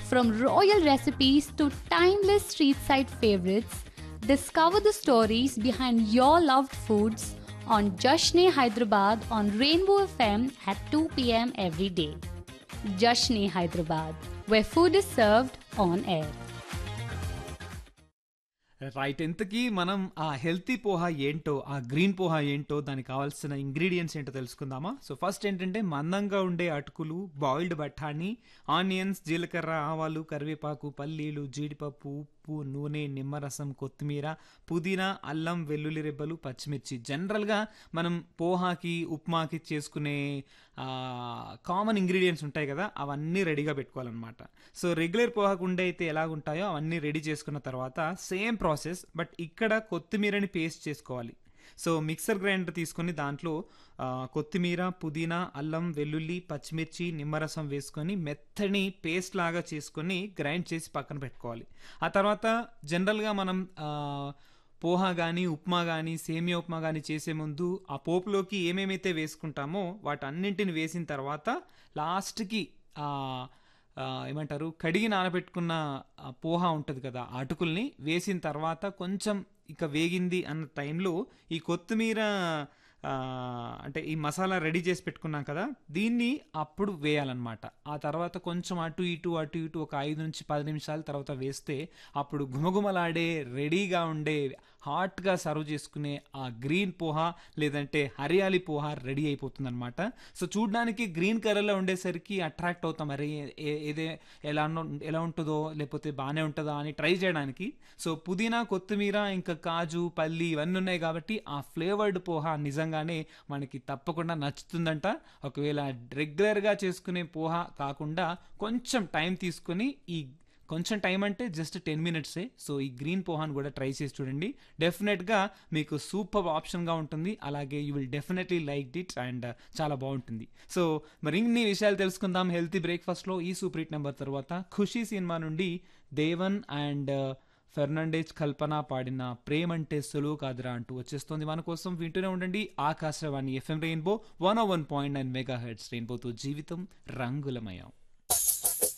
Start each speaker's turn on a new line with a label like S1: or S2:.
S1: From royal recipes to timeless street side favorites, discover the stories behind your loved foods on Jashne Hyderabad on Rainbow FM at 2 pm every day. Jashne Hyderabad, where food is served on air.
S2: Right ఎంతకీ మనం ఆ healthy poha ఏంటో ఆ green poha ఏంటో దానికి కావాల్సిన ingredients ఏంటో తెలుసుకుందామా సో ఫస్ట్ ఏంటంటే మందంగా ఉండే అటుకులు బాయిల్డ్ బఠానీ ఆనియన్స్ జీలకర్ర ఆవాలు కరివేపాకు పల్లీలు జీడిపప్పు ఉప్పు నూనె నిమ్మరసం కొత్తిమీర పుదీనా అల్లం వెల్లుల్లి రెబ్బలు పచ్చిమిర్చి జనరల్గా మనం పోహాకి ఉప్మాకి చేసుకునే కామన్ ఇంగ్రీడియంట్స్ ఉంటాయి కదా అవన్నీ రెడీగా పెట్టుకోవాలన్నమాట సో రెగ్యులర్ పోహాకు ఉండే అయితే ఎలాగుంటాయో అవన్నీ రెడీ చేసుకున్న తర్వాత సేమ్ ప్రాసెస్ బట్ ఇక్కడ కొత్తిమీరని పేస్ట్ చేసుకోవాలి సో మిక్సర్ గ్రైండర్ తీసుకొని దాంట్లో ఆ, కొత్తిమీర పుదీనా అల్లం వెల్లుల్లి పచ్చిమిర్చి నిమ్మరసం వేసుకొని మెత్తని పేస్ట్ లాగా చేసుకొని గ్రైండ్ చేసి పక్కన పెట్టుకోవాలి ఆ తర్వాత జనరల్గా మనం ఆ, పోహా కానీ ఉప్మా కానీ సేమియా ఉప్మా కానీ చేసే ముందు ఆ పోపులోకి ఏమేమైతే వేసుకుంటామో వాటన్నింటిని వేసిన తర్వాత లాస్ట్కి ఆ, ఆ, ఏమంటారు కడిగి నానబెట్టుకున్న ఆ పోహా ఉంటుంది కదా ఆ అటుకుల్ని వేసిన తర్వాత కొంచెం ఇక వేగింది అన్న టైంలో ఈ కొత్తిమీర ఆ, అంటే ఈ మసాలా రెడీ చేసి పెట్టుకున్నాం కదా దీన్ని అప్పుడు వేయాలన్నమాట ఆ తర్వాత కొంచెం అటు ఇటు అటు ఇటు ఒక ఐదు నుంచి పది నిమిషాల తర్వాత వేస్తే అప్పుడు గుమగుమలాడే రెడీగా ఉండే హాట్గా సర్వ్ చేసుకునే ఆ గ్రీన్ పోహా లేదంటే హరియాలి పోహా రెడీ అయిపోతుంది అనమాట సో చూడడానికి గ్రీన్ కలర్లో ఉండేసరికి అట్రాక్ట్ అవుతాం అరే ఏ- ఏదే ఎలా ఉన్న- ఎలా ఉంటుందో లేకపోతే బాగానే ఉంటుందా అని ట్రై చేయడానికి సో పుదీనా కొత్తిమీర ఇంకా కాజు పల్లి ఇవన్నీ ఉన్నాయి కాబట్టి ఆ ఫ్లేవర్డ్ పోహా నిజంగానే మనకి తప్పకుండా నచ్చుతుందంట ఒకవేళ రెగ్యులర్గా చేసుకునే పోహా కాకుండా కొంచెం టైం తీసుకొని ఈ కొంచెం టైం అంటే జస్ట్ టెన్ మినిట్సే సో ఈ గ్రీన్ పోహాన్ కూడా ట్రై చేసి చూడండి డెఫినెట్గా మీకు సూపర్ ఆప్షన్గా ఉంటుంది అలాగే you will definitely like it and చాలా బాగుంటుంది సో మరి ఇన్ని విషయాలు తెలుసుకుందాం హెల్తీ బ్రేక్ఫాస్ట్లో ఈ సూపర్ హిట్ నెంబర్ తర్వాత ఖుషీ సినిమా నుండి దేవన్ అండ్ ఫెర్నాండేజ్ కల్పన పాడిన ప్రేమంటే సులువు కాదురా అంటూ వచ్చేస్తుంది మన కోసం వింటూనే ఉండండి Akashvani FM rainbow one O one point nine mega hits రెయిన్బోతో జీవితం రంగులమయం